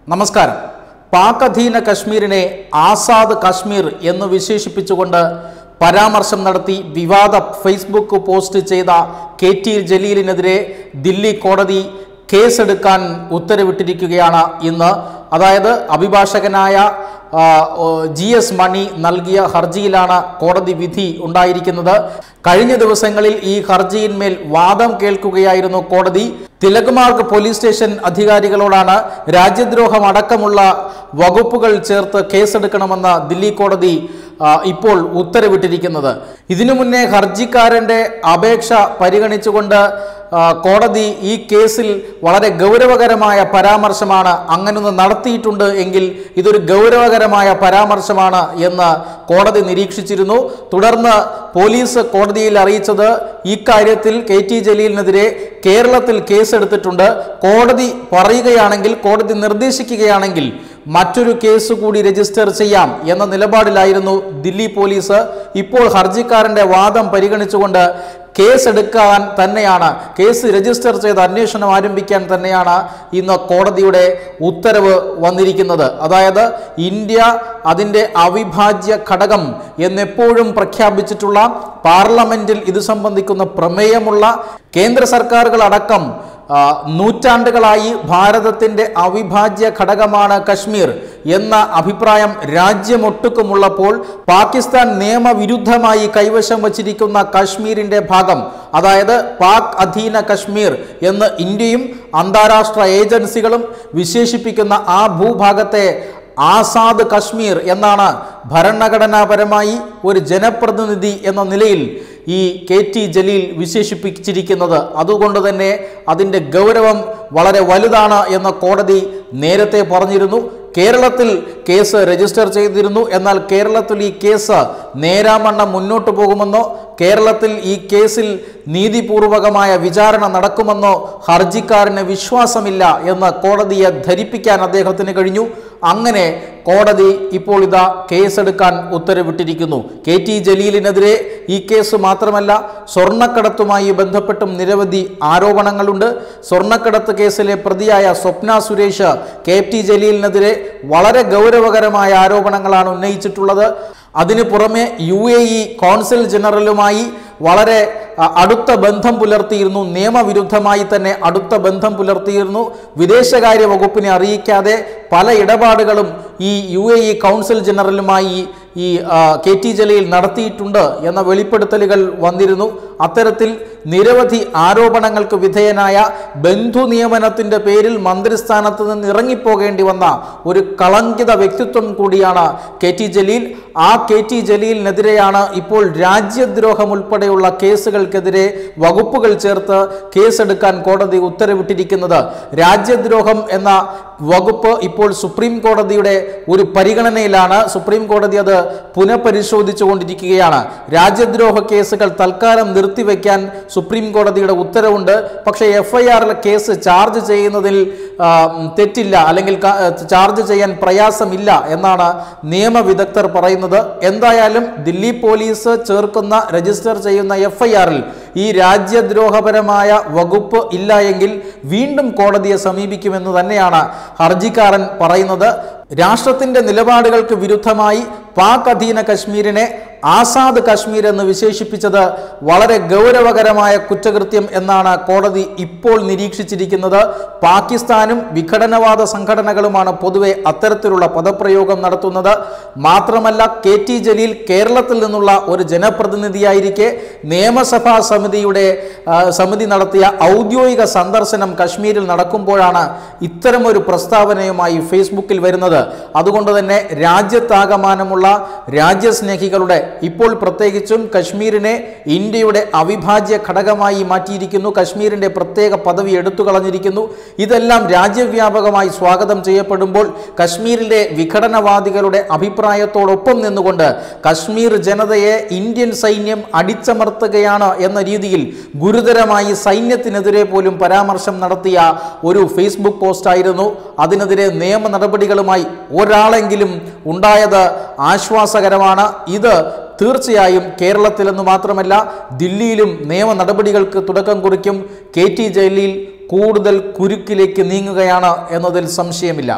നമസ്കാരം പാക് അധീന കശ്മീരിനെ ആസാദ് കശ്മീർ എന്ന് വിശേഷിപ്പിച്ചുകൊണ്ട് പരാമർശം നടത്തി വിവാദ ഫേസ്ബുക്ക് പോസ്റ്റ് ചെയ്ത കെ ടി ജലീലിനെതിരെ ദില്ലി കോടതി കേസെടുക്കാൻ ഉത്തരവിട്ടിരിക്കുകയാണ് ഇന്ന് അതായത് അഭിഭാഷകനായ ആ, ഓ, ജി എസ് മണി നൽകിയ ഹർജിയിലാണ് കോടതി വിധി ഉണ്ടായിരിക്കുന്നത് കഴിഞ്ഞ ദിവസങ്ങളിൽ ഈ ഹർജിയിന്മേൽ വാദം കേൾക്കുകയായിരുന്നു കോടതി തിലക് മാർഗ് പോലീസ് സ്റ്റേഷൻ അധികാരികളോടാണ് രാജ്യദ്രോഹം അടക്കമുള്ള വകുപ്പുകൾ ചേർത്ത് കേസെടുക്കണമെന്ന് ദില്ലി കോടതി ആ, ഇപ്പോൾ ഉത്തരവിട്ടിരിക്കുന്നത് ഇതിനു മുന്നേ ഹർജിക്കാരന്റെ അപേക്ഷ പരിഗണിച്ചുകൊണ്ട് ആ, കോടതി ഈ കേസിൽ വളരെ ഗൗരവകരമായ പരാമർശമാണ് അങ്ങനൊന്ന് നടത്തിയിട്ടുണ്ട് എങ്കിൽ ഇതൊരു ഗൗരവകരമായ പരാമർശമാണ് എന്ന് കോടതി നിരീക്ഷിച്ചിരുന്നു തുടർന്ന് പോലീസ് കോടതിയിൽ അറിയിച്ചത് ഇക്കാര്യത്തിൽ കെ ടി ജലീലിനെതിരെ കേരളത്തിൽ കേസെടുത്തിട്ടുണ്ട് കോടതി പറയുകയാണെങ്കിൽ കോടതി നിർദ്ദേശിക്കുകയാണെങ്കിൽ മറ്റൊരു കേസ് കൂടി രജിസ്റ്റർ ചെയ്യാം എന്ന നിലപാടിലായിരുന്നു ദില്ലി പോലീസ് ഇപ്പോൾ ഹർജിക്കാരന്റെ വാദം പരിഗണിച്ചുകൊണ്ട് കേസ് എടുക്കാൻ തന്നെയാണ് കേസ് രജിസ്റ്റർ ചെയ്ത് അന്വേഷണം ആരംഭിക്കാൻ തന്നെയാണ് ഇന്ന് കോടതിയുടെ ഉത്തരവ് വന്നിരിക്കുന്നത് അതായത് ഇന്ത്യ അതിൻ്റെ അവിഭാജ്യ ഘടകം എന്നെപ്പോഴും പ്രഖ്യാപിച്ചിട്ടുള്ള പാർലമെന്റിൽ ഇത് സംബന്ധിക്കുന്ന പ്രമേയമുള്ള കേന്ദ്ര സർക്കാരുകളടക്കം ആ, നൂറ്റാണ്ടുകളായി ഭാരതത്തിന്റെ അവിഭാജ്യ ഘടകമാണ് കശ്മീർ എന്ന അഭിപ്രായം രാജ്യമൊട്ടുക്കുമുള്ളപ്പോൾ പാകിസ്ഥാൻ നിയമവിരുദ്ധമായി കൈവശം വച്ചിരിക്കുന്ന കശ്മീരിന്റെ ഭാഗം അതായത് പാക് അധീന കശ്മീർ എന്ന് ഇന്ത്യയും അന്താരാഷ്ട്ര ഏജൻസികളും വിശേഷിപ്പിക്കുന്ന ആ ഭൂഭാഗത്തെ ആസാദ് കശ്മീർ എന്നാണ് ഭരണഘടനാപരമായി ഒരു ജനപ്രതിനിധി എന്ന നിലയിൽ ഈ കെ ടി ജലീൽ വിശേഷിപ്പിച്ചിരിക്കുന്നത് അതുകൊണ്ട് തന്നെ അതിൻ്റെ ഗൗരവം വളരെ വലുതാണ് എന്ന് കോടതി നേരത്തെ പറഞ്ഞിരുന്നു കേരളത്തിൽ കേസ് രജിസ്റ്റർ ചെയ്തിരുന്നു എന്നാൽ കേരളത്തിൽ ഈ കേസ് നേരാമണ്ണം മുന്നോട്ട് പോകുമെന്നോ കേരളത്തിൽ ഈ കേസിൽ നീതിപൂർവകമായ വിചാരണ നടക്കുമെന്നോ ഹർജിക്കാരന് വിശ്വാസമില്ല എന്ന് കോടതിയെ ധരിപ്പിക്കാൻ അദ്ദേഹത്തിന് കഴിഞ്ഞു അങ്ങനെ കോടതി ഇപ്പോൾ ഇതാ കേസെടുക്കാൻ ഉത്തരവിട്ടിരിക്കുന്നു കെ ടി ജലീലിനെതിരെ ഈ കേസ് മാത്രമല്ല സ്വർണ്ണക്കടത്തുമായി ബന്ധപ്പെട്ടും നിരവധി ആരോപണങ്ങളുണ്ട് സ്വർണ്ണക്കടത്ത് കേസിലെ പ്രതിയായ സ്വപ്ന സുരേഷ് കെ ടി ജലീലിനെതിരെ വളരെ ഗൗരവകരമായ ആരോപണങ്ങളാണ് ഉന്നയിച്ചിട്ടുള്ളത് അതിനു പുറമെ യു എ ഇ കോൺസൽ ജനറലുമായി വളരെ അ, അടുത്ത ബന്ധം പുലർത്തിയിരുന്നു നിയമവിരുദ്ധമായി തന്നെ അടുത്ത ബന്ധം പുലർത്തിയിരുന്നു വിദേശകാര്യ വകുപ്പിനെ അറിയിക്കാതെ പല ഇടപാടുകളും ഈ യു എ ഇ കൗൺസിൽ ജനറലുമായി ഈ ആ, കെ ടി ജലീൽ നടത്തിയിട്ടുണ്ട് എന്ന വെളിപ്പെടുത്തലുകൾ വന്നിരുന്നു അത്തരത്തിൽ നിരവധി ആരോപണങ്ങൾക്ക് വിധേയനായ ബന്ധു നിയമനത്തിന്റെ പേരിൽ മന്ത്രിസ്ഥാനത്ത് നിന്ന് ഇറങ്ങിപ്പോകേണ്ടി വന്ന ഒരു കളങ്കിത വ്യക്തിത്വം കൂടിയാണ് കെ ടി ജലീൽ ആ കെ ടി ജലീലിനെതിരെയാണ് ഇപ്പോൾ രാജ്യദ്രോഹം ഉൾപ്പെടെയുള്ള കേസുകൾക്കെതിരെ വകുപ്പുകൾ ചേർത്ത് കേസെടുക്കാൻ കോടതി ഉത്തരവിട്ടിരിക്കുന്നത് രാജ്യദ്രോഹം എന്ന വകുപ്പ് ഇപ്പോൾ സുപ്രീം കോടതിയുടെ ഒരു പരിഗണനയിലാണ് സുപ്രീം കോടതി അത് പുനഃപരിശോധിച്ചു കൊണ്ടിരിക്കുകയാണ് രാജ്യദ്രോഹ കേസുകൾ തൽക്കാലം നിർത്തിവെക്കാൻ സുപ്രീം കോടതിയുടെ ഉത്തരവുണ്ട് പക്ഷേ എഫ് ഐ ആറിലെ കേസ് ചാർജ് ചെയ്യുന്നതിൽ ആ, തെറ്റില്ല അല്ലെങ്കിൽ ക- ചാർജ് ചെയ്യാൻ പ്രയാസമില്ല എന്നാണ് നിയമവിദഗ്ധർ പറയുന്നത് എന്തായാലും ദില്ലി പോലീസ് ചേർക്കുന്ന രജിസ്റ്റർ ചെയ്യുന്ന എഫ് ഐ ആറിൽ ഈ രാജ്യദ്രോഹപരമായ വകുപ്പ് ഇല്ല എങ്കിൽ വീണ്ടും കോടതിയെ സമീപിക്കുമെന്ന് തന്നെയാണ് ഹർജിക്കാരൻ പറയുന്നത് രാഷ്ട്രത്തിന്റെ നിലപാടുകൾക്ക് വിരുദ്ധമായി പാക് അധീന കശ്മീരിനെ ആസാദ് കശ്മീർ എന്ന് വിശേഷിപ്പിച്ചത് വളരെ ഗൗരവകരമായ കുറ്റകൃത്യം എന്നാണ് കോടതി ഇപ്പോൾ നിരീക്ഷിച്ചിരിക്കുന്നത് പാകിസ്ഥാനും വിഘടനവാദ സംഘടനകളുമാണ് പൊതുവെ അത്തരത്തിലുള്ള പദപ്രയോഗം നടത്തുന്നത് മാത്രമല്ല കെ ടി ജലീൽ കേരളത്തിൽ നിന്നുള്ള ഒരു ജനപ്രതിനിധിയായിരിക്കെ നിയമസഭാ സമിതിയുടെ ആ, സമിതി നടത്തിയ ഔദ്യോഗിക സന്ദർശനം കശ്മീരിൽ നടക്കുമ്പോഴാണ് ഇത്തരമൊരു പ്രസ്താവനയുമായി ഫേസ്ബുക്കിൽ വരുന്നത് അതുകൊണ്ട് തന്നെ രാജ്യത്താകമാനമുള്ള രാജ്യസ്നേഹികളുടെ ഇപ്പോൾ പ്രത്യേകിച്ചും കശ്മീരിനെ ഇന്ത്യയുടെ അവിഭാജ്യ ഘടകമായി മാറ്റിയിരിക്കുന്നു കശ്മീരിന്റെ പ്രത്യേക പദവി എടുത്തു കളഞ്ഞിരിക്കുന്നു ഇതെല്ലാം രാജ്യവ്യാപകമായി സ്വാഗതം ചെയ്യപ്പെടുമ്പോൾ കശ്മീരിലെ വിഘടനവാദികളുടെ അഭിപ്രായത്തോടൊപ്പം നിന്നുകൊണ്ട് കശ്മീർ ജനതയെ ഇന്ത്യൻ സൈന്യം അടിച്ചമർത്തുകയാണ് എന്ന രീതിയിൽ ഗുരുതരമായി സൈന്യത്തിനെതിരെ പോലും പരാമർശം നടത്തിയ ഒരു ഫേസ്ബുക്ക് പോസ്റ്റായിരുന്നു അതിനെതിരെ നിയമ നടപടികളുമായി ഒരാളെങ്കിലും ഉണ്ടായത് ആശ്വാസകരമാണ് ഇത് തീർച്ചയായും കേരളത്തിലെന്ന് മാത്രമല്ല ദില്ലിയിലും നിയമ നടപടികൾക്ക് തുടക്കം കുറിക്കും കെ ടി ജലീൽ കൂടുതൽ കുരുക്കിലേക്ക് നീങ്ങുകയാണ് എന്നതിൽ സംശയമില്ല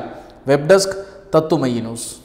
വെബ് ഡെസ്ക് തത്തുമയി ന്യൂസ്